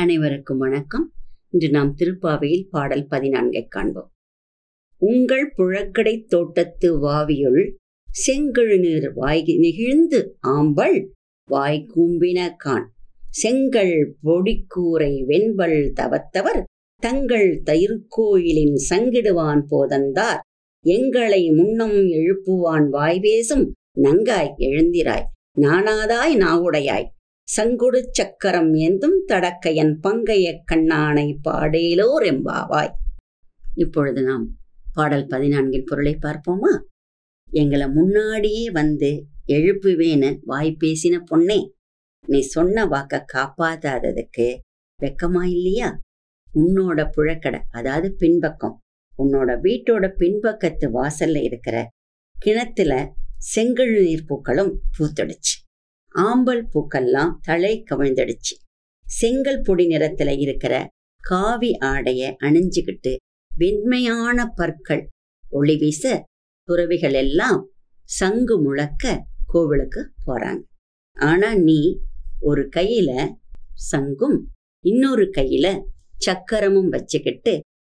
அனைவருக்கும் வணக்கம் இன்று நாம் திருப்பாவையில் பாடல் பதினான்கை காண்போம் உங்கள் புழக்கடை தோட்டத்து வாவியுள் செங்கழுநீர் வாய் நெகிழ்ந்து ஆம்பல் வாய் கூம்பின கான் செங்கல் பொடிக்கூரை வெண்பல் தவத்தவர் தங்கள் தயிர்கோயிலின் சங்கிடுவான் போதந்தார் எங்களை முன்னம் எழுப்புவான் வாய்வேசும் நங்காய் எழுந்திராய் நானாதாய் நாவுடையாய் சங்குடு சக்கரம் ஏந்தும் தடக்கையன் பங்கைய கண்ணானை பாடேலோர் எம்பாவாய் இப்பொழுது நாம் பாடல் பதினான்கின் பொருளை பார்ப்போமா எங்களை முன்னாடியே வந்து எழுப்புவேன்னு வாய் பேசின பொண்ணே நீ சொன்ன வாக்க காப்பாத்தாததுக்கு வெக்கமா இல்லையா உன்னோட புழக்கடை அதாவது பின்பக்கம் உன்னோட வீட்டோட பின்பக்கத்து வாசல்ல இருக்கிற கிணத்துல செங்கழு நீர் பூக்களும் பூத்துடுச்சு ஆம்பல் பூக்கள்லாம் தலை கவிழ்ந்துடுச்சு செங்கல் பொடி நிறத்துல இருக்கிற காவி ஆடைய அணிஞ்சுக்கிட்டு வெண்மையான பற்கள் ஒளி வீச துறவிகள் எல்லாம் சங்கு முழக்க கோவிலுக்கு போறாங்க ஆனா நீ ஒரு கையில சங்கும் இன்னொரு கையில சக்கரமும் வச்சுக்கிட்டு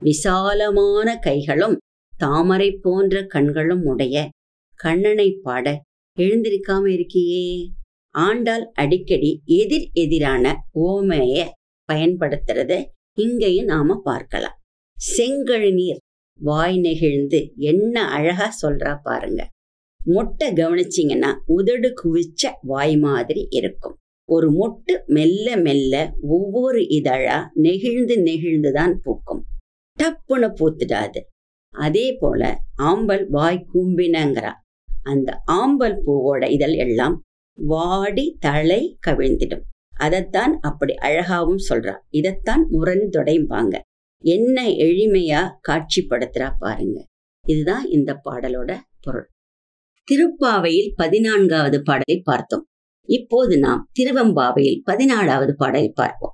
விசாலமான கைகளும் தாமரை போன்ற கண்களும் உடைய கண்ணனை பாட எழுந்திருக்காம இருக்கியே ஆண்டாள் அடிக்கடி எதிர் எதிரான ஓமைய பயன்படுத்துறத இங்கேயும் நாம பார்க்கலாம் செங்கழுநீர் வாய் நெகிழ்ந்து என்ன அழகா சொல்றா பாருங்க மொட்டை கவனிச்சிங்கன்னா உதடு குவிச்ச வாய் மாதிரி இருக்கும் ஒரு மொட்டு மெல்ல மெல்ல ஒவ்வொரு இதழா நெகிழ்ந்து நெகிழ்ந்து தான் பூக்கும் டப்புன்னு பூத்துடாது அதே போல ஆம்பல் வாய் கூம்பினங்கிறா அந்த ஆம்பல் பூவோட இதழ் எல்லாம் வாடி தலை கவிழ்ந்திடும் அதைத்தான் அப்படி அழகாவும் சொல்றா இதைத்தான் முரண்தொடைம்பாங்க என்ன எளிமையா காட்சிப்படுத்துறா பாருங்க இதுதான் இந்த பாடலோட பொருள் திருப்பாவையில் பதினான்காவது பாடலை பார்த்தோம் இப்போது நாம் திருவம்பாவையில் பதினாலாவது பாடலை பார்ப்போம்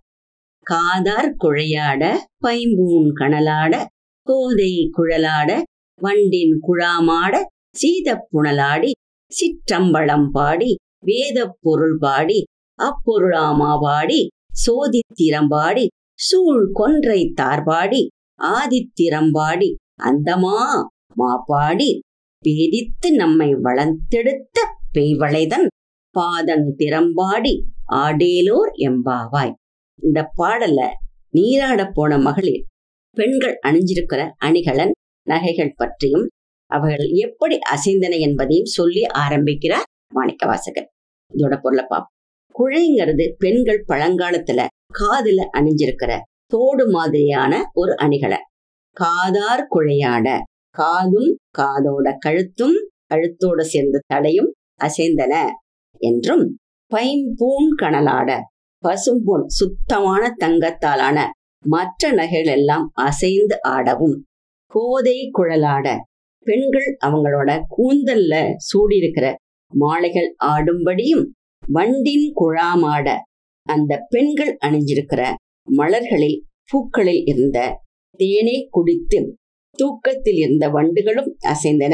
காதார் குழையாட பைம்பூன் கணலாட கோதை குழலாட வண்டின் குழாமாட சீதப் புனலாடி சிற்றம்பளம் பாடி வேத பொருள் பாடி அப்பொருளாமா பாடி சோதித்திரம்பாடி சூழ் கொன்றை தார்பாடி ஆதித்திரம்பாடி அந்தமா மாப்பாடி பேதித்து நம்மை வளர்த்தெடுத்த பெய்வளைதன் பாதங் திறம்பாடி ஆடேலோர் எம்பாவாய் இந்த பாடல்ல நீராட போன மகளிர் பெண்கள் அணிஞ்சிருக்கிற அணிகலன் நகைகள் பற்றியும் அவர்கள் எப்படி அசைந்தன என்பதையும் சொல்லி ஆரம்பிக்கிறார் மாணிக்கவாசகர் இதோட பொருளை பார்ப்போம் குழைங்கிறது பெண்கள் பழங்காலத்துல காதுல அணிஞ்சிருக்கிற தோடு மாதிரியான ஒரு அணிகலன் காதார் குழையாட காதும் காதோட கழுத்தும் கழுத்தோட சேர்ந்த தலையும் அசைந்தன என்றும் பைம்பூன் கணலாட பசும்பொன் சுத்தமான தங்கத்தாலான மற்ற நகைகள் எல்லாம் அசைந்து ஆடவும் கோதை குழலாட பெண்கள் அவங்களோட கூந்தல்ல சூடியிருக்கிற மாலைகள் ஆடும்படியும் வண்டின் குழாமாட அந்த பெண்கள் அணிஞ்சிருக்கிற மலர்களில் பூக்களில் இருந்த தேனை குடித்து தூக்கத்தில் இருந்த வண்டுகளும் அசைந்தன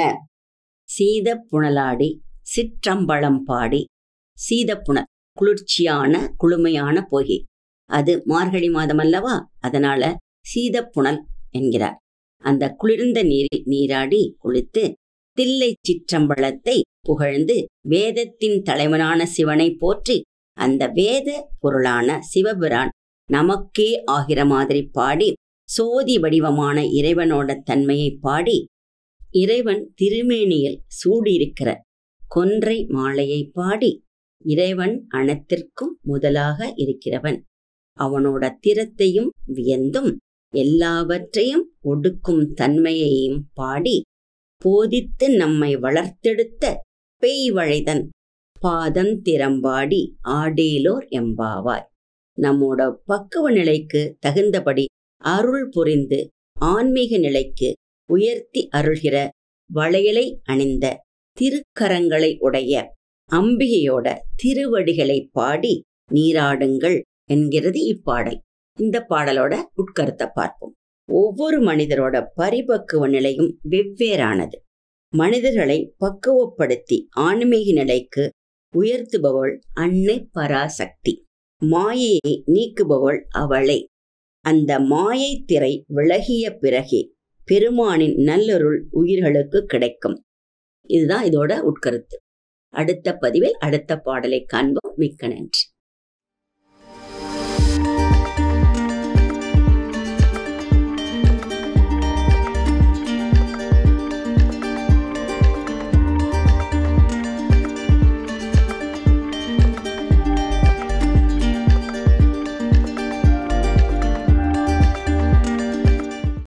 சீத புனலாடி சிற்றம்பளம் பாடி சீதப்புணல் குளிர்ச்சியான குளுமையான பொகை அது மார்கழி மாதம் அல்லவா அதனால சீதப்புணல் என்கிறார் அந்த குளிர்ந்த நீரில் நீராடி குளித்து தில்லை சிற்றம்பலத்தை புகழ்ந்து வேதத்தின் தலைவனான சிவனை போற்றி அந்த வேத பொருளான சிவபிரான் நமக்கே ஆகிற மாதிரி பாடி சோதி வடிவமான இறைவனோட தன்மையை பாடி இறைவன் திருமேனியில் சூடியிருக்கிற கொன்றை மாலையை பாடி இறைவன் அனைத்திற்கும் முதலாக இருக்கிறவன் அவனோட திறத்தையும் வியந்தும் எல்லாவற்றையும் ஒடுக்கும் தன்மையையும் பாடி போதித்து நம்மை வளர்த்தெடுத்த பெய்வழைதன் பாதம் திறம்பாடி ஆடேலோர் எம்பாவாய் நம்மோட பக்குவ நிலைக்கு தகுந்தபடி அருள் புரிந்து ஆன்மீக நிலைக்கு உயர்த்தி அருள்கிற வளையலை அணிந்த திருக்கரங்களை உடைய அம்பிகையோட திருவடிகளை பாடி நீராடுங்கள் என்கிறது இப்பாடல் இந்த பாடலோட உட்கருத்தை பார்ப்போம் ஒவ்வொரு மனிதரோட பரிபக்குவ நிலையும் வெவ்வேறானது மனிதர்களை பக்குவப்படுத்தி ஆன்மீக நிலைக்கு உயர்த்துபவள் அன்னை பராசக்தி மாயையை நீக்குபவள் அவளே அந்த மாயை திரை விலகிய பிறகே பெருமானின் நல்லருள் உயிர்களுக்கு கிடைக்கும் இதுதான் இதோட உட்கருத்து அடுத்த பதிவில் அடுத்த பாடலை காண்போம் மிக்க நன்றி